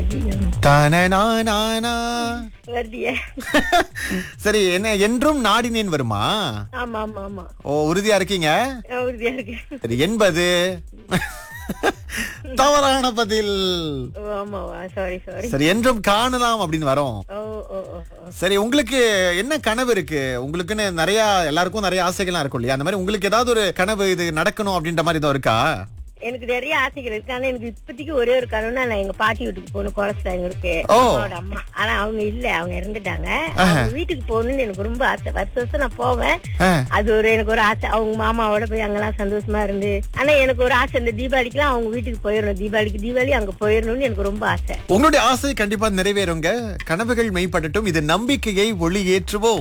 ஐயோ தானே நானா வருதியே சரி என்ன என்றும் நாடினேன் வருமா ஆமா ஆமா ஆமா ஓ உறுதியா இருக்கீங்க உறுதியா இருக்கு சரி என்பது தவறான பதில் ஓ, ஆமாவா சாரி சாரி சரி என்றும் காணலாம் அப்படின்னு வரோம் ஓ ஓ ஓ ஓ. சரி உங்களுக்கு என்ன கனவு இருக்கு உங்களுக்குன்னு நிறைய எல்லாருக்கும் நிறைய ஆசைகள்லாம் இருக்கும் இல்லையா அந்த மாதிரி உங்களுக்கு ஏதாவது ஒரு கனவு இது நடக்கணும் அப்படின்ற மாதிரி ஏதோ இருக்கா எனக்கு நிறைய ஆசைகள் இருக்கு ஆனா எனக்கு இப்போதைக்கு ஒரே ஒரு கனவுனா நான் எங்க பாட்டி வீட்டுக்கு போகணும் குறைச்சிட்டாங்க இருக்கு ஓ. அம்மாவோட அம்மா ஆனா அவங்க இல்ல அவங்க இறந்துட்டாங்க அவங்க வீட்டுக்கு போகணும்னு எனக்கு ரொம்ப ஆசை வருஷம் வருஷம் நான் போவேன் ஆ, அது ஒரு எனக்கு ஒரு ஆசை அவங்க மாமாவோட போய் அங்கெல்லாம் சந்தோஷமா இருந்து ஆனா எனக்கு ஒரு ஆசை இந்த தீபாவளிக்குலாம் அவங்க வீட்டுக்கு போயிடணும் தீபாவளிக்கு தீபாவளி அங்க போயிடணும்னு எனக்கு ரொம்ப ஆசை உங்களுடைய ஆசை கண்டிப்பா நிறைவேறுங்க கனவுகள் மெய்ப்படட்டும் இது நம்பிக்கையை ஒளி ஏற்றுவோம்